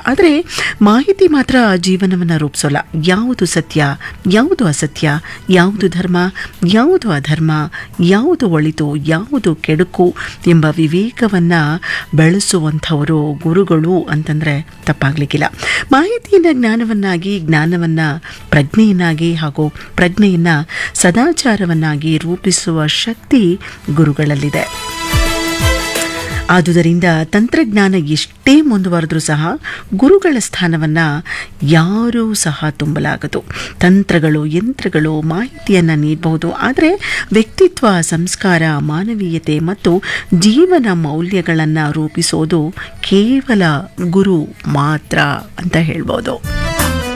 ಆದರೆ ಮಾಹಿತಿ ಮಾತ್ರ ಜೀವನವನ್ನು ರೂಪಿಸೋಲ್ಲ ಯಾವುದು ಸತ್ಯ ಯಾವುದು ಅಸತ್ಯ ಯಾವುದು ಧರ್ಮ ಯಾವುದು ಅಧರ್ಮ ಯಾವುದು ಒಳಿತು ಯಾವುದು ಕೆಡುಕು ಎಂಬ ವಿವೇಕವನ್ನು ಬೆಳೆಸುವಂಥವರು ಗುರುಗಳು ಅಂತಂದರೆ ತಪ್ಪಾಗಲಿಕ್ಕಿಲ್ಲ ಮಾಹಿತಿಯನ್ನು ಜ್ಞಾನವನ್ನಾಗಿ ಜ್ಞಾನವನ್ನು ಪ್ರಜ್ಞೆಯನ್ನಾಗಿ ಹಾಗೂ ಪ್ರಜ್ಞೆಯನ್ನು ಸದಾಚಾರವನ್ನಾಗಿ ರೂಪಿಸುವ ಶಕ್ತಿ ಗುರುಗಳಲ್ಲಿದೆ ಆದುದರಿಂದ ತಂತ್ರಜ್ಞಾನ ಎಷ್ಟೇ ಮುಂದುವರೆದ್ರೂ ಸಹ ಗುರುಗಳ ಸ್ಥಾನವನ್ನು ಯಾರೂ ಸಹ ತುಂಬಲಾಗದು ತಂತ್ರಗಳು ಯಂತ್ರಗಳು ಮಾಹಿತಿಯನ್ನು ನೀಡಬಹುದು ಆದರೆ ವ್ಯಕ್ತಿತ್ವ ಸಂಸ್ಕಾರ ಮಾನವೀಯತೆ ಮತ್ತು ಜೀವನ ಮೌಲ್ಯಗಳನ್ನು ರೂಪಿಸೋದು ಕೇವಲ ಗುರು ಮಾತ್ರ ಅಂತ ಹೇಳ್ಬೋದು